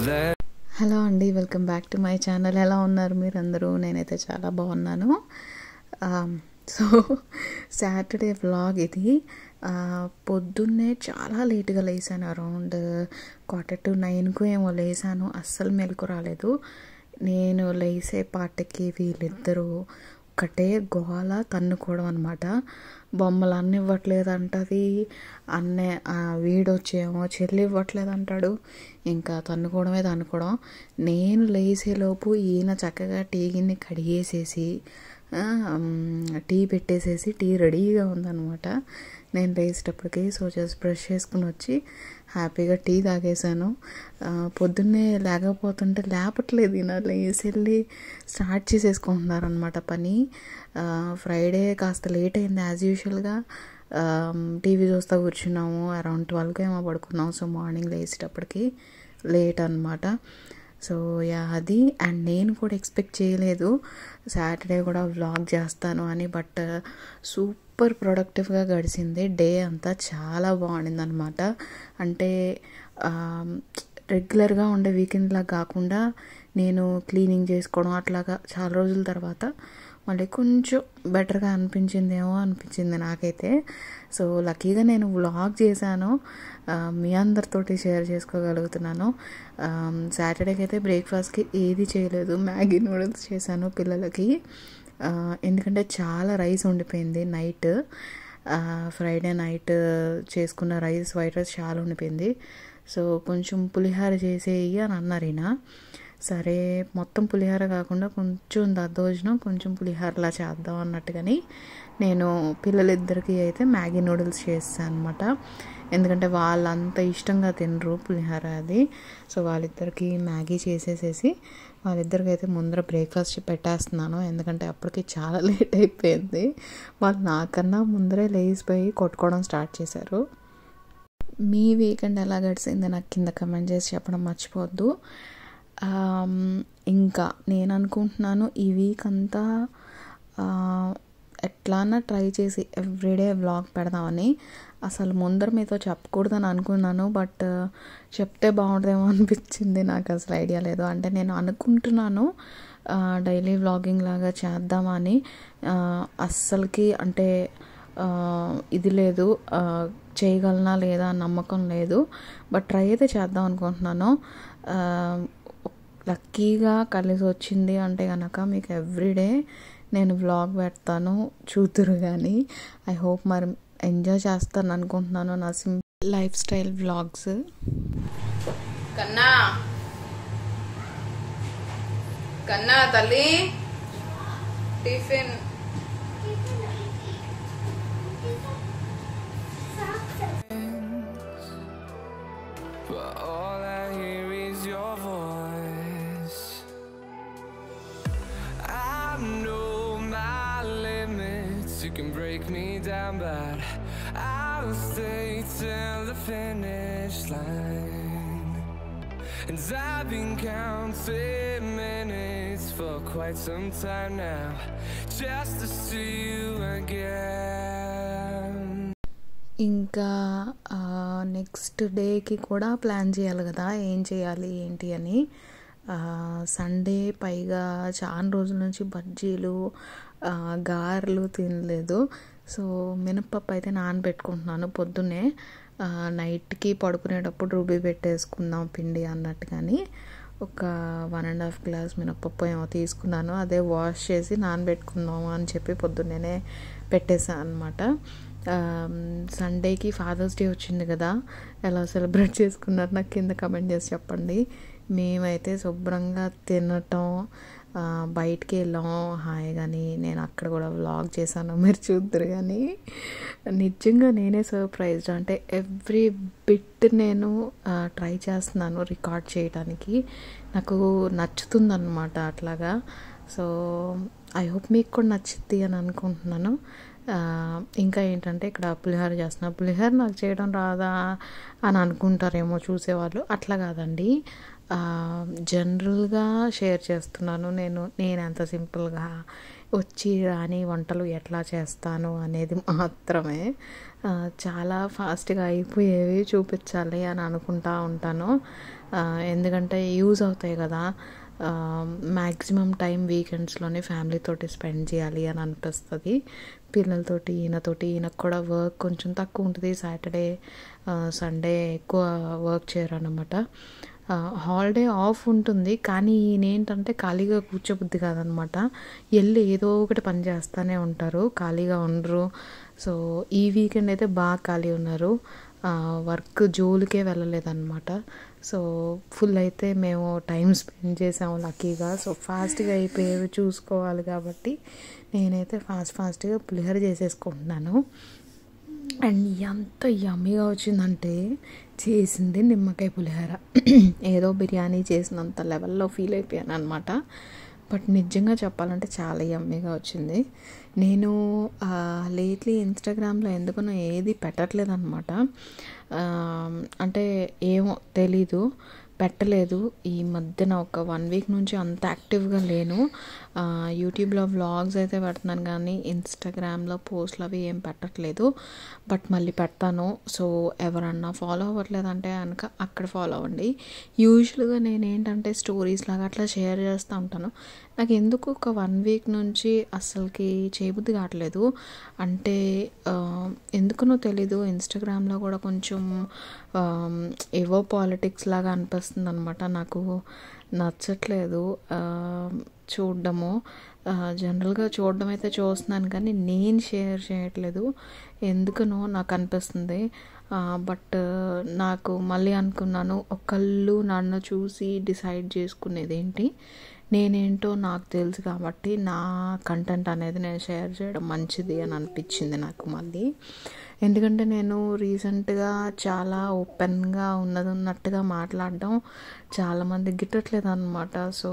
Let hello అండి welcome back to my channel ఎలా ఉన్నారు మీరు అందరూ నేనైతే చాలా బాగున్నాను సో సాటర్డే వ్లాగ్ ఇది ఆ, పొద్దున్నే చాలా లేట్గా లేసాను అరౌండ్ క్వార్టర్ టు నైన్కు ఏమో లేసాను అస్సలు మెలకు రాలేదు నేను లేసే పాటకి వీళ్ళిద్దరూ ఒకటే గోల తన్నుకోవడం అనమాట బొమ్మలు అన్ని ఇవ్వట్లేదు అంటది అన్నే ఆ వీడొచ్చేమో చెల్లి ఇవ్వట్లేదు అంటాడు ఇంకా తన్నుకోవడమే తన్నుకోవడం నేను లేసేలోపు ఈయన చక్కగా టీ గిన్నె కడిగేసేసి ఆ, మ్, టీ పెట్టేసేసి టీ రెడీగా ఉందన్నమాట నేను లేచేటప్పటికి సో జస్ట్ బ్రష్ చేసుకుని వచ్చి హ్యాపీగా టీ తాగేశాను ఆ, పొద్దున్నే లేకపోతుంటే లేపట్లేదు ఈయన లేసి వెళ్ళి స్టార్ట్ చేసేసుకుంటున్నారనమాట పని ఆ, ఫ్రైడే కాస్త లేట్ అయింది యాజ్ యూజువల్గా టీవీ చూస్తూ కూర్చున్నాము అరౌండ్ ట్వెల్వ్కి ఏమో పడుకున్నాం సో మార్నింగ్ లేచేటప్పటికి లేట్ అనమాట సో యా అది అండ్ నేను కూడా ఎక్స్పెక్ట్ చేయలేదు సాటర్డే కూడా వ్లాగ్ చేస్తాను అని బట్ సూపర్ ప్రొడక్టివ్గా గడిచింది డే అంతా చాలా బాగుండింది అనమాట అంటే రెగ్యులర్గా ఉండే వీకెండ్లా కాకుండా నేను క్లీనింగ్ చేసుకోవడం అట్లాగా చాలా రోజుల తర్వాత మళ్ళీ కొంచెం బెటర్గా అనిపించిందేమో అనిపించింది నాకైతే సో లక్కీగా నేను వ్లాగ్ చేశాను ఆ, మీ అందరితోటి షేర్ చేసుకోగలుగుతున్నాను సాటర్డేకి అయితే బ్రేక్ఫాస్ట్కి ఏది చేయలేదు మ్యాగీ నూడిల్స్ చేశాను పిల్లలకి ఆ, ఎందుకంటే చాలా రైస్ ఉండిపోయింది నైట్ ఫ్రైడే నైట్ చేసుకున్న రైస్ వైట్ రైస్ చాలా ఉండిపోయింది సో కొంచెం పులిహార చేసేయి అని అన్నారు ఈయన సరే మొత్తం పులిహార కాకుండా కొంచెం దద్దోజనం కొంచెం పులిహారలా చేద్దాం అన్నట్టుగాని నేను పిల్లలిద్దరికి అయితే మ్యాగీ నూడిల్స్ చేస్తాను అనమాట ఎందుకంటే వాళ్ళంత ఇష్టంగా తినరు పులిహార అది సో వాళ్ళిద్దరికి మ్యాగీ చేసేసేసి వాళ్ళిద్దరికి అయితే ముందర బ్రేక్ఫాస్ట్ పెట్టేస్తున్నాను ఎందుకంటే అప్పటికి చాలా లేట్ అయిపోయింది వాళ్ళు నాకన్నా ముందరే లేచిపోయి కొట్టుకోవడం స్టార్ట్ చేశారు మీ వీకెండ్ ఎలా గడిచింది నాకు కింద కమెంట్ చేసి చెప్పడం మర్చిపోవద్దు ఆమ్, ఇంకా నేను అనుకుంటున్నాను ఈ వీక్ అంతా ఆ, ఎట్లానా ట్రై చేసి ఎవ్రీడే వ్లాగ్ పెడదామని అసలు ముందర మీతో చెప్పకూడదని అనుకున్నాను బట్ చెప్తే బాగుంటుందేమో అనిపించింది నాకు అసలు ఐడియా లేదు అంటే నేను అనుకుంటున్నాను డైలీ వ్లాగింగ్ లాగా చేద్దామని ఆ, అస్సలకి అంటే ఆ, ఇది లేదు ఆ, చేయగలనా లేదా అని నమ్మకం లేదు బట్ ట్రై అయితే చేద్దాం అనుకుంటున్నాను ఆ, లక్కీగా కలిసి వచ్చింది అంటే కనుక మీకు ఎవ్రీడే నేను వ్లాగ్ పెడతాను చూతురు కానీ ఐ హోప్ మరి ఎంజాయ్ చేస్తాను అనుకుంటున్నాను నా సిం లైఫ్ స్టైల్ వ్లాగ్స్ కన్నా కన్నా తల్లి tiffin but all I hear is your voice. I know my limits. You can break me down, but I'll stay till the finish line. And I've been counting minutes for quite some time now, just to see you again. ఇంకా next డేకి కూడా plan చేయాలి కదా ఏం చేయాలి ఏంటి అని Sunday పైగా చాలా రోజుల నుంచి బజ్జీలు ఆ, గారెలు తినలేదు సో మినప్పప్పు అయితే నానబెట్టుకుంటున్నాను పొద్దున్నే ఆ, నైట్కి పడుకునేటప్పుడు రుబ్బి పెట్టేసుకుందాం పిండి అన్నట్టు కానీ ఒక వన్ అండ్ హాఫ్ గ్లాస్ మినప్పప్పు ఏమో తీసుకున్నాను అదే వాష్ చేసి నానబెట్టుకుందాము అని చెప్పి పొద్దున్నేనే పెట్టేసాను అనమాట సండేకి ఫాదర్స్ డే వచ్చింది కదా ఎలా సెలబ్రేట్ చేసుకున్నారు నాకు కింద కమెంట్ చేసి చెప్పండి మేమైతే శుభ్రంగా తినటం ఆ, బయటికి వెళ్ళాం హాయిగాని నేను అక్కడ కూడా వ్లాగ్ చేశాను మీరు చూద్దరు కానీ నిజంగా నేనే సర్ప్రైజ్డ్ అంటే ఎవ్రీ బిట్ నేను ట్రై చేస్తున్నాను రికార్డ్ చేయడానికి నాకు నచ్చుతుందన్నమాట అట్లాగా సో ఐ హోప్ మీకు కూడా నచ్చుద్ది అని అనుకుంటున్నాను ఆ, ఇంకా ఏంటంటే ఇక్కడ పులిహోర చేస్తున్నా పులిహోర నాకు చేయడం రాదా అని అనుకుంటారేమో చూసేవాళ్ళు అట్లా కాదండి జనరల్గా షేర్ చేస్తున్నాను నేను నేను ఎంత సింపుల్గా వచ్చి రాని వంటలు ఎట్లా చేస్తాను అనేది మాత్రమే ఆ, చాలా ఫాస్ట్గా అయిపోయేవి చూపించాలి అని అనుకుంటా ఉంటాను ఆ, ఎందుకంటే యూజ్ అవుతాయి కదా మ్యాక్సిమం టైం వీకెండ్స్లోనే ఫ్యామిలీతోటి స్పెండ్ చేయాలి అని అనిపిస్తుంది పిల్లలతోటి ఈయనతోటి ఈయనకు కూడా వర్క్ కొంచెం తక్కువ ఉంటుంది సాటర్డే సండే ఎక్కువ వర్క్ చేయరన్నమాట హాలిడే ఆఫ్ ఉంటుంది కానీ ఈయన ఏంటంటే ఖాళీగా కూర్చోబుద్ది కాదనమాట వెళ్ళి ఏదో ఒకటి పని చేస్తూనే ఉంటారు ఖాళీగా ఉండరు సో ఈ వీకెండ్ అయితే బాగా ఖాళీ ఉన్నారు వర్క్ జోలికే వెళ్ళలేదన్నమాట సో ఫుల్ అయితే మేము టైం స్పెండ్ చేసాము లక్కీగా సో ఫాస్ట్గా అయిపోయేవి చూసుకోవాలి కాబట్టి నేనైతే ఫాస్ట్ ఫాస్ట్గా పులిహోర చేసేసుకుంటున్నాను అండ్ ఎంత యమ్మీగా వచ్చిందంటే చేసింది నిమ్మకాయ పులిహోర ఏదో బిర్యానీ చేసినంత లెవెల్లో ఫీల్ అయిపోయాను అనమాట బట్ నిజంగా చెప్పాలంటే చాలా యమ్మీగా వచ్చింది నేను లేట్లీ ఇన్స్టాగ్రామ్లో ఎందుకనో ఏది పెట్టట్లేదు అనమాట అంటే ఏమో తెలీదు పెట్టలేదు ఈ మధ్యన ఒక వన్ వీక్ నుంచి అంత యాక్టివ్గా లేను ఆ, యూట్యూబ్లో వ్లాగ్స్ అయితే పెడుతున్నాను కానీ ఇన్స్టాగ్రామ్లో పోస్ట్లు అవి ఏం పెట్టట్లేదు బట్ మళ్ళీ పెడతాను సో ఎవరన్నా ఫాలో అవ్వట్లేదంటే కనుక అక్కడ ఫాలో అవ్వండి యూజువల్గా నేను ఏంటంటే స్టోరీస్ లాగా అట్లా షేర్ చేస్తూ ఉంటాను నాకు ఎందుకు ఒక వన్ వీక్ నుంచి అస్సలకి చేయబుద్ధి కావట్లేదు అంటే ఆ, ఎందుకనో తెలీదు ఇన్స్టాగ్రామ్లో కూడా కొంచెం ఆ, ఏవో పాలిటిక్స్ లాగా అనిపిస్తుంది అనమాట నాకు నచ్చట్లేదు ఆ, చూడడము ఆ, జనరల్గా చూడడం అయితే చూస్తున్నాను కానీ నేను షేర్ చేయట్లేదు ఎందుకనో నాకు అనిపిస్తుంది ఆ, బట్ నాకు మళ్ళీ అనుకున్నాను ఒకళ్ళు నన్ను చూసి డిసైడ్ చేసుకునేది ఏంటి నేనేంటో నాకు తెలుసు కాబట్టి నా కంటెంట్ అనేది నేను షేర్ చేయడం మంచిది అని అనిపించింది నాకు మళ్ళీ ఎందుకంటే నేను రీసెంట్గా చాలా ఓపెన్గా ఉన్నది ఉన్నట్టుగా మాట్లాడడం చాలామంది గిట్టట్లేదు అనమాట సో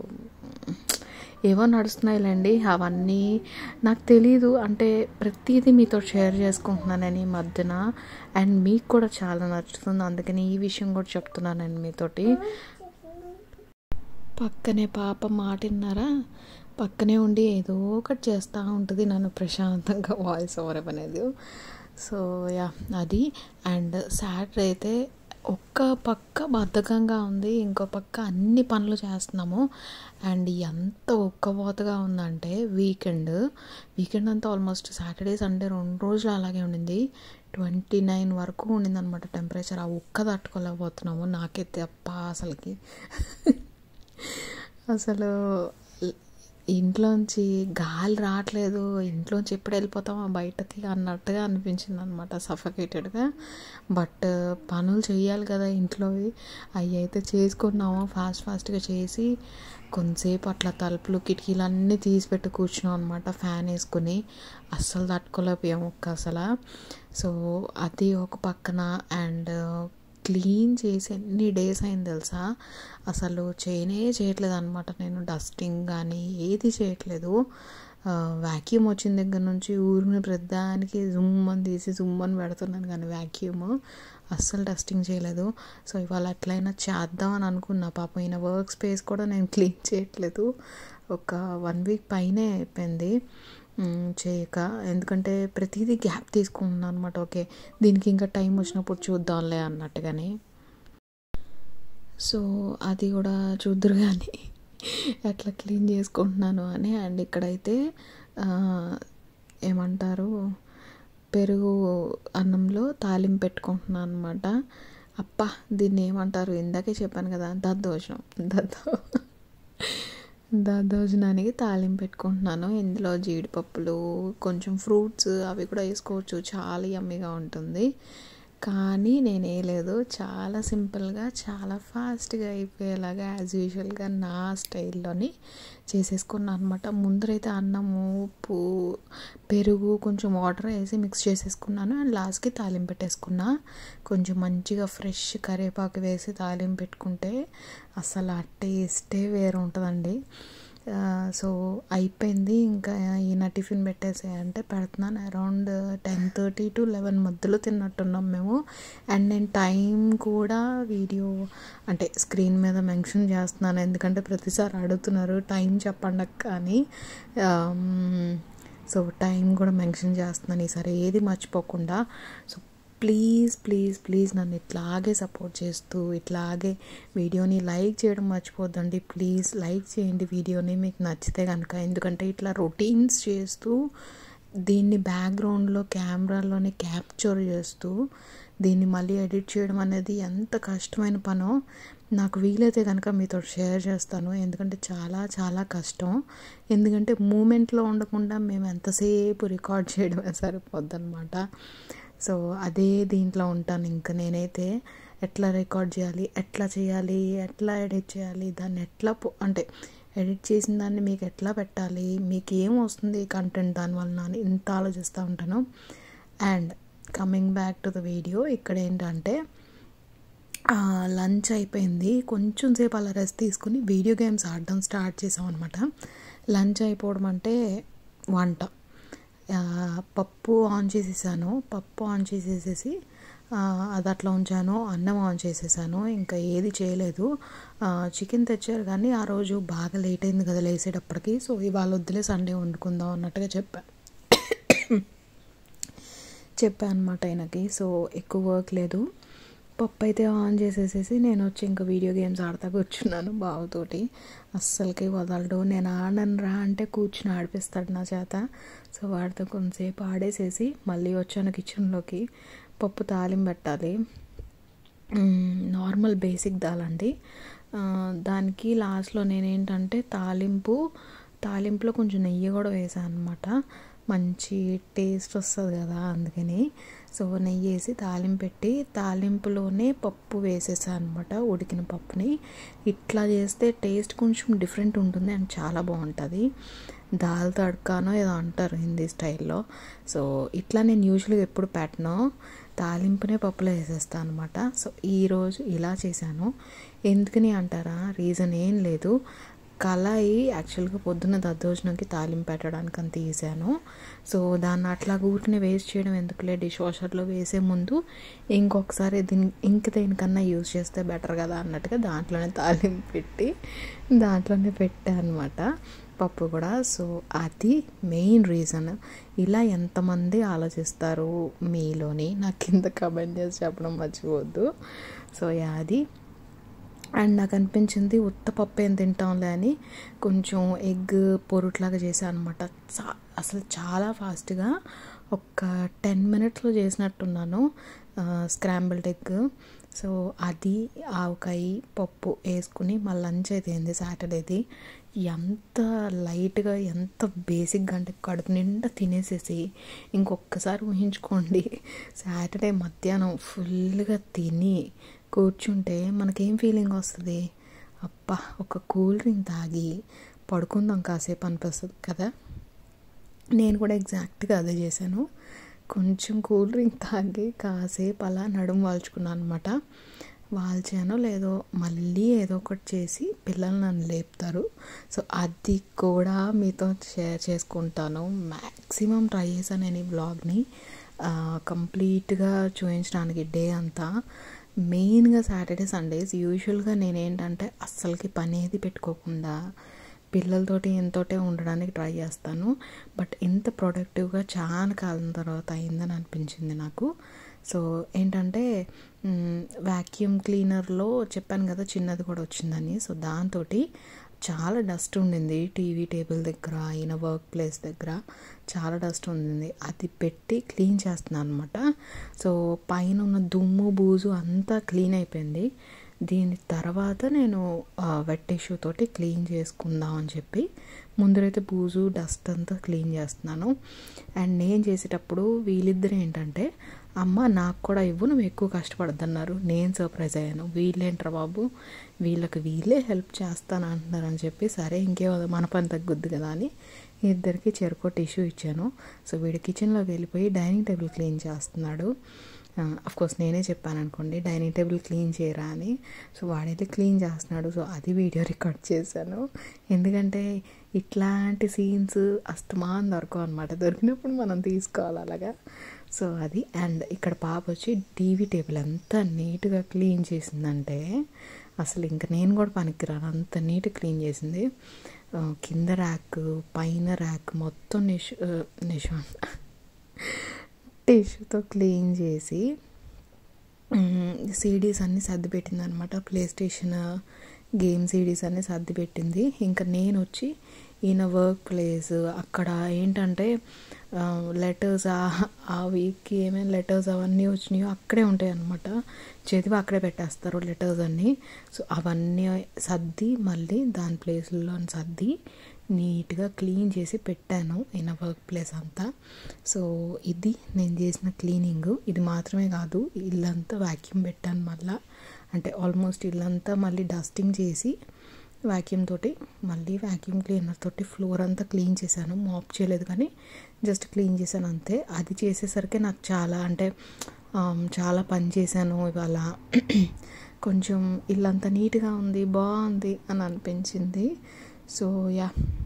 ఏవో నడుస్తున్నాయిలేండి అవన్నీ నాకు తెలీదు అంటే ప్రతిదీ మీతో షేర్ చేసుకుంటున్నానని ఈ మధ్యన అండ్ మీకు కూడా చాలా నచ్చుతుంది అందుకని ఈ విషయం కూడా చెప్తున్నాను నేను మీతోటి పక్కనే పాప మాటిన్నారా పక్కనే ఉండి ఏదో ఒకటి చేస్తూ ఉంటుంది నన్ను ప్రశాంతంగా వాయిస్ ఓవర్ ఇవ్వలేదు సో యా అది అండ్ సాటర్డే అయితే ఒక్క పక్క బద్ధకంగా ఉంది ఇంకో పక్క అన్ని పనులు చేస్తున్నాము అండ్ ఎంత ఒక్కబోతగా ఉందంటే వీకెండ్ వీకెండ్ అంతా ఆల్మోస్ట్ సాటర్డే సండే రెండు రోజులు అలాగే ఉండింది ట్వంటీ నైన్ వరకు ఉండిందనమాట టెంపరేచర్ ఆ ఒక్క తట్టుకోలేకపోతున్నాము నాకైతే అప్ప అసలుకి అసలు ఇంట్లోంచి గాలి రావట్లేదు ఇంట్లోంచి ఎప్పుడు వెళ్ళిపోతామో బయటకి అన్నట్టుగా అనిపించింది అనమాట సఫకేటెడ్గా బట్ పనులు చేయాలి కదా ఇంట్లోవి అవి అయితే చేసుకున్నాము ఫాస్ట్ ఫాస్ట్గా చేసి కొంతసేపు అట్లా తలుపులు కిటికీలు అన్నీ తీసి పెట్టి కూర్చున్నాం అనమాట ఫ్యాన్ వేసుకుని అస్సలు తట్టుకోలేకపోయాము ఒక్క అసలు సో అది ఒక పక్కన అండ్ క్లీన్ చేసి ఎన్ని డేస్ అయింది తెలుసా అసలు చేయనే చేయట్లేదు అనమాట నేను డస్టింగ్ కానీ ఏది చేయట్లేదు వ్యాక్యూమ్ వచ్చిన దగ్గర నుంచి ఊరిని ప్రతిదానికి జుమ్ అని తీసి జుమ్ అని పెడుతున్నాను కానీ వ్యాక్యూమ్ అస్సలు డస్టింగ్ చేయలేదు సో ఇవాళ ఎట్లయినా చేద్దాం అని అనుకున్నా పాపం ఈయన వర్క్ స్పేస్ కూడా నేను క్లీన్ చేయట్లేదు ఒక వన్ వీక్ పైనే అయిపోయింది మ్, చేయక ఎందుకంటే ప్రతిదీ గ్యాప్ తీసుకుంటున్నాను అనమాట ఓకే దీనికి ఇంకా టైం వచ్చినప్పుడు చూద్దాంలే అన్నట్టుగానే సో అది కూడా చూద్దరు కానీ ఎట్లా క్లీన్ చేసుకుంటున్నాను అని అండ్ ఇక్కడైతే ఆ, ఏమంటారు పెరుగు అన్నంలో తాలింపు పెట్టుకుంటున్నాను అనమాట అప్ప దీన్ని ఏమంటారు ఇందాకే చెప్పాను కదా దద్దోజనం దద్దో దద్దోజనానికి తాలింపు పెట్టుకుంటున్నాను ఇందులో జీడిపప్పులు కొంచెం ఫ్రూట్స్ అవి కూడా వేసుకోవచ్చు చాలా యమ్మీగా ఉంటుంది కానీ నేను వేయలేదు చాలా సింపుల్గా చాలా ఫాస్ట్గా అయిపోయేలాగా యాజ్ యూజువల్గా నా స్టైల్లోని చేసేసుకున్నాను అనమాట ముందరైతే అన్నము ఉప్పు పెరుగు కొంచెం వాటర్ వేసి మిక్స్ చేసేసుకున్నాను అండ్ లాస్ట్కి తాలింపు పెట్టేసుకున్నా కొంచెం మంచిగా ఫ్రెష్ కరివేపాకు వేసి తాలింపు పెట్టుకుంటే అసలు ఆ టేస్టే వేరు ఉంటుందండి సో అయిపోయింది ఇంకా ఈయన టిఫిన్ పెట్టేసే అంటే పెడుతున్నాను around ten thirty to eleven మధ్యలో తిన్నట్టున్నాం మేము అండ్ నేను టైం కూడా వీడియో అంటే స్క్రీన్ మీద మెన్షన్ చేస్తున్నాను ఎందుకంటే ప్రతిసారి అడుగుతున్నారు టైం చెప్పండి అక్క అని సో టైం కూడా మెన్షన్ చేస్తున్నాను ఈసారి ఏది మర్చిపోకుండా సో ప్లీజ్ ప్లీజ్ ప్లీజ్ నన్ను ఇట్లాగే సపోర్ట్ చేస్తూ ఇట్లాగే వీడియోని లైక్ చేయడం మర్చిపోద్దండి ప్లీజ్ లైక్ చేయండి వీడియోని మీకు నచ్చితే కనుక ఎందుకంటే ఇట్లా రొటీన్స్ చేస్తూ దీన్ని బ్యాక్గ్రౌండ్లో కెమెరాలోనే క్యాప్చర్ చేస్తూ దీన్ని మళ్ళీ ఎడిట్ చేయడం అనేది ఎంత కష్టమైన పనో నాకు వీలైతే కనుక మీతో షేర్ చేస్తాను ఎందుకంటే చాలా చాలా కష్టం ఎందుకంటే మూమెంట్లో ఉండకుండా మేము ఎంతసేపు రికార్డ్ చేయడమే సరిపోద్ది అనమాట సో అదే దీంట్లో ఉంటాను ఇంకా నేనైతే ఎట్లా రికార్డ్ చేయాలి ఎట్లా చేయాలి ఎట్లా ఎడిట్ చేయాలి దాన్ని ఎట్లా అంటే ఎడిట్ చేసిన దాన్ని మీకు ఎట్లా పెట్టాలి మీకు ఏం వస్తుంది కంటెంట్ దానివల్ల అని ఇంత ఆలోచిస్తూ ఉంటాను and coming back to the video ఇక్కడ ఏంటంటే లంచ్ అయిపోయింది కొంచెం సేపు అలా రెస్ట్ తీసుకుని వీడియో గేమ్స్ ఆడడం స్టార్ట్ చేసాం అనమాట లంచ్ అయిపోవడం అంటే వంట పప్పు ఆన్ చేసేసాను పప్పు ఆన్ చేసేసేసి అది అట్లా ఉంచాను అన్నం ఆన్ చేసేసాను ఇంకా ఏది చేయలేదు చికెన్ తెచ్చారు కానీ ఆ రోజు బాగా లేట్ అయింది కదా లేసేటప్పటికి సో ఇవాళ వద్దులే సండే వండుకుందాం అన్నట్టుగా చెప్పా చెప్పాను అనమాట ఆయనకి సో ఎక్కువ వర్క్ లేదు పప్పు అయితే ఆన్ చేసేసేసి నేను వచ్చి ఇంకా వీడియో గేమ్స్ ఆడతా కూర్చున్నాను బావతోటి అస్సలకి వదలడు నేను ఆడను రా అంటే కూర్చుని ఆడిపిస్తాడు నా చేత సో వాడితో కొంతసేపు ఆడేసేసి మళ్ళీ వచ్చాను కిచెన్లోకి పప్పు తాలింపు పెట్టాలి నార్మల్ బేసిక్ దాల్ అండి దానికి లాస్ట్లో నేనేంటంటే తాలింపు తాలింపులో కొంచెం నెయ్యి కూడా వేసాను అనమాట మంచి టేస్ట్ వస్తుంది కదా అందుకని సో నెయ్యి వేసి తాలింపు పెట్టి తాలింపులోనే పప్పు వేసేసాను అనమాట ఉడికిన పప్పుని ఇట్లా చేస్తే టేస్ట్ కొంచెం డిఫరెంట్ ఉంటుంది అండ్ చాలా బాగుంటుంది దాల్ తడకానో ఏదో అంటారు హిందీ స్టైల్లో సో ఇట్లా నేను యూజువల్గా ఎప్పుడు పెట్టను తాలింపునే పప్పులో వేసేస్తాను అనమాట సో ఈరోజు ఇలా చేశాను ఎందుకని అంటారా రీజన్ ఏం లేదు కళాయి యాక్చువల్గా పొద్దున్న దద్దోజనంకి తాలింపు పెట్టడానికి అంత తీసాను సో దాన్ని అట్లా ఊరికనే వేస్ట్ చేయడం ఎందుకులే డిష్ వాషర్లో వేసే ముందు ఇంకొకసారి దీని ఇంక దేనికన్నా యూజ్ చేస్తే బెటర్ కదా అన్నట్టుగా దాంట్లోనే తాలింపు పెట్టి దాంట్లోనే పెట్టా అనమాట పప్పు కూడా సో అది మెయిన్ రీజన్ ఇలా ఎంతమంది ఆలోచిస్తారు మీలోని నాకు కింద కమెంట్ చేసి చెప్పడం మర్చిపోవద్దు సో అది అండ్ నాకు అనిపించింది ఉత్త పప్పు ఏం తింటాంలే అని కొంచెం ఎగ్ పొరుట్లాగా చేశాను అనమాట చా అసలు చాలా ఫాస్ట్గా ఒక టెన్ మినిట్స్లో చేసినట్టున్నాను స్క్రాంబుల్డ్ ఎగ్ సో అది ఆవకాయ పప్పు వేసుకుని మా లంచ్ అయితే ఏంది సాటర్డేది ఎంత లైట్గా ఎంత బేసిక్గా అంటే కడుపు నిండా తినేసేసి ఇంకొకసారి ఊహించుకోండి సాటర్డే మధ్యాహ్నం ఫుల్గా తిని కూర్చుంటే మనకేం ఫీలింగ్ వస్తుంది అబ్బా ఒక కూల్ డ్రింక్ తాగి పడుకుందాం కాసేపు అనిపిస్తుంది కదా నేను కూడా ఎగ్జాక్ట్గా అదే చేశాను కొంచెం కూల్ డ్రింక్ తాగి కాసేపు అలా నడుము వాల్చుకున్నాను అనమాట వాల్చానో లేదో మళ్ళీ ఏదో ఒకటి చేసి పిల్లలు నన్ను లేపుతారు సో అది కూడా మీతో షేర్ చేసుకుంటాను మ్యాక్సిమం ట్రై చేశాను నేను ఈ బ్లాగ్ని కంప్లీట్గా చూపించడానికి డే అంతా మెయిన్గా సాటర్డే సండేస్ యూజువల్గా నేనేంటంటే అస్సలకి పని ఏది పెట్టుకోకుండా పిల్లలతోటి ఎంతోటే ఉండడానికి ట్రై చేస్తాను బట్ ఇంత ప్రొడక్టివ్గా చాలా కాలం తర్వాత అయిందని అనిపించింది నాకు సో ఏంటంటే వ్యాక్యూమ్ క్లీనర్లో చెప్పాను కదా చిన్నది కూడా వచ్చిందని సో దాంతో చాలా డస్ట్ ఉండింది టీవీ టేబుల్ దగ్గర అయిన వర్క్ ప్లేస్ దగ్గర చాలా డస్ట్ ఉండింది అది పెట్టి క్లీన్ చేస్తున్నాను అనమాట సో పైన ఉన్న దుమ్ము బూజు అంతా క్లీన్ అయిపోయింది దీని తర్వాత నేను వెట్ టిష్యూ తోటి క్లీన్ చేసుకుందాం అని చెప్పి ముందరైతే బూజు డస్ట్ అంతా క్లీన్ చేస్తున్నాను అండ్ నేను చేసేటప్పుడు వీళ్ళిద్దరు ఏంటంటే అమ్మ నాకు కూడా ఇవ్వు నువ్వు ఎక్కువ కష్టపడద్దన్నారు నేను సర్ప్రైజ్ అయ్యాను వీళ్ళేంట్రా బాబు వీళ్ళకి వీళ్ళే హెల్ప్ చేస్తాను అంటున్నారు అని చెప్పి సరే ఇంకేమో మన పని తగ్గుద్ది కదా అని ఇద్దరికి చెరుకో టిష్యూ ఇచ్చాను సో వీడు కిచెన్లోకి వెళ్ళిపోయి డైనింగ్ టేబుల్ క్లీన్ చేస్తున్నాడు అఫ్ కోర్స్ నేనే చెప్పాను అనుకోండి డైనింగ్ టేబుల్ క్లీన్ చేయరా అని సో వాడైతే క్లీన్ చేస్తున్నాడు సో అది వీడియో రికార్డ్ చేశాను ఎందుకంటే ఇట్లాంటి సీన్స్ అస్తమాన్ దొరకవు అనమాట దొరికినప్పుడు మనం తీసుకోవాలి అలాగా సో అది అండ్ ఇక్కడ పాప వచ్చి టీవీ టేబుల్ ఎంత నీట్గా క్లీన్ చేసిందంటే అసలు ఇంకా నేను కూడా పనికిరాను అంత నీట్ క్లీన్ చేసింది ఆ, కింద ర్యాక్ పైన ర్యాక్ మొత్తం నిష్ నిష్ టిష్యూతో క్లీన్ చేసి సీడీస్ అన్నీ సర్ది పెట్టింది అనమాట ప్లే స్టేషన్ గేమ్ సీడీస్ అన్నీ సర్ది పెట్టింది ఇంకా నేను వచ్చి ఈయన వర్క్ ప్లేస్ అక్కడ ఏంటంటే లెటర్స్ ఆ వీక్కి ఏమేమి లెటర్స్ అవన్నీ వచ్చినాయో అక్కడే ఉంటాయి అనమాట చదివి అక్కడే పెట్టేస్తారు లెటర్స్ అన్నీ సో అవన్నీ సర్ది మళ్ళీ దాని ప్లేస్లో సర్ది నీట్గా క్లీన్ చేసి పెట్టాను ఈయన వర్క్ ప్లేస్ అంతా సో ఇది నేను చేసిన క్లీనింగ్ ఇది మాత్రమే కాదు ఇల్లంతా వ్యాక్యూమ్ పెట్టాను మళ్ళా అంటే ఆల్మోస్ట్ ఇల్లంతా మళ్ళీ డస్టింగ్ చేసి వ్యాక్యూమ్ తోటి మళ్ళీ వ్యాక్యూమ్ క్లీనర్ తోటి ఫ్లోర్ అంతా క్లీన్ చేశాను మాప్ చేయలేదు కానీ జస్ట్ క్లీన్ చేశాను అంతే అది చేసేసరికి నాకు చాలా అంటే ఆమ్, చాలా పని చేశాను ఇవాళ కొంచెం ఇల్లంతా నీట్గా ఉంది బాగుంది అని అనిపించింది సో యా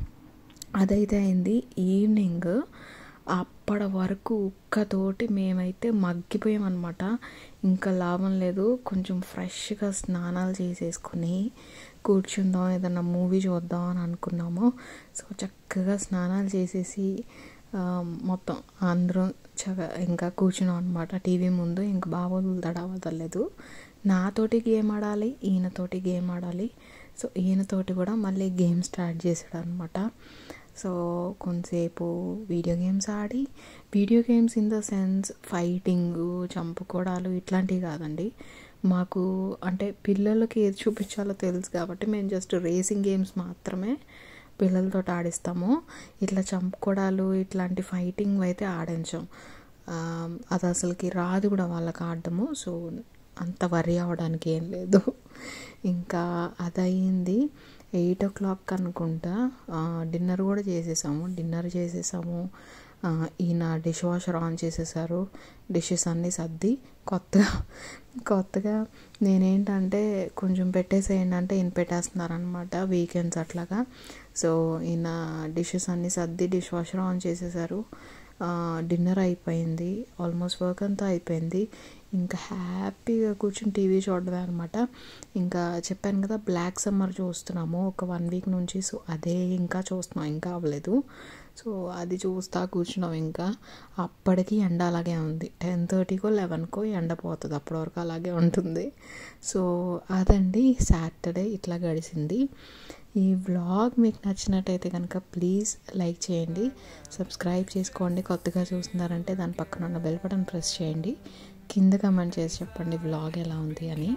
అదైతే అయింది ఈవినింగ్ అప్పటి వరకు ఉక్కతోటి మేమైతే మగ్గిపోయామన్నమాట ఇంకా లాభం లేదు కొంచెం ఫ్రెష్గా స్నానాలు చేసేసుకుని కూర్చుందాం ఏదన్నా మూవీ చూద్దాం అని అనుకున్నాము సో చక్కగా స్నానాలు చేసేసి ఆ, మొత్తం అందరం చక్క ఇంకా కూర్చున్నాం అనమాట టీవీ ముందు ఇంకా బాబోలు తడవదలేదు నాతోటి గేమ్ ఆడాలి ఈయనతోటి గేమ్ ఆడాలి సో ఈయనతోటి కూడా మళ్ళీ గేమ్ స్టార్ట్ చేసాడు అనమాట సో కొంతసేపు వీడియో గేమ్స్ ఆడి video games in the sense fighting చంపుకోవడాలు ఇట్లాంటివి కాదండి మాకు అంటే పిల్లలకి ఏది చూపించాలో తెలుసు కాబట్టి మేము జస్ట్ రేసింగ్ గేమ్స్ మాత్రమే పిల్లలతో ఆడిస్తాము ఇట్లా చంపుకోవడాలు ఇట్లాంటి ఫైటింగ్ అయితే ఆడించాం ఆ, అది అసలుకి రాదు కూడా వాళ్ళకి ఆడడము సో అంత వరి అవ్వడానికి ఏం లేదు ఇంకా అది అయింది ఎయిట్ ఓ క్లాక్ అనుకుంటా డిన్నర్ కూడా చేసేసాము డిన్నర్ చేసేసాము ఆ, ఈయన డిష్ వాషర్ ఆన్ చేసేసారు డిషెస్ అన్నీ సర్ది కొత్తగా కొత్తగా నేనేంటంటే కొంచెం పెట్టేసేయండి అంటే ఈయన పెట్టేస్తున్నారనమాట వీకెండ్స్ అట్లాగా సో ఈయన డిషెస్ అన్నీ సర్ది డిష్ వాషర్ ఆన్ చేసేసారు డిన్నర్ అయిపోయింది ఆల్మోస్ట్ వర్క్ అంతా అయిపోయింది ఇంకా హ్యాపీగా కూర్చుని టీవీ చూడడమే అనమాట ఇంకా చెప్పాను కదా బ్లాక్ సమ్మర్ చూస్తున్నాము ఒక వన్ వీక్ నుంచి సో అదే ఇంకా చూస్తున్నాం ఇంకా అవ్వలేదు సో అది చూస్తా కూర్చున్నాం ఇంకా అప్పటికి ఎండ అలాగే ఉంది టెన్ థర్టీకో లెవెన్కో ఎండ పోతుంది అప్పటి వరకు అలాగే ఉంటుంది సో అదండి సాటర్డే ఇట్లా గడిచింది ఈ వ్లాగ్ మీకు నచ్చినట్టయితే కనుక ప్లీజ్ లైక్ చేయండి సబ్స్క్రైబ్ చేసుకోండి కొత్తగా చూస్తున్నారంటే దాని పక్కన ఉన్న బెల్ బటన్ ప్రెస్ చేయండి కింద కమెంట్ చేసి చెప్పండి వ్లాగ్ ఎలా ఉంది అని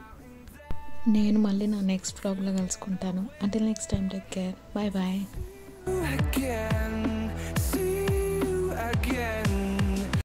నేను మళ్ళీ నా నెక్స్ట్ వ్లాగ్లో కలుసుకుంటాను అంటే next time take care bye bye again.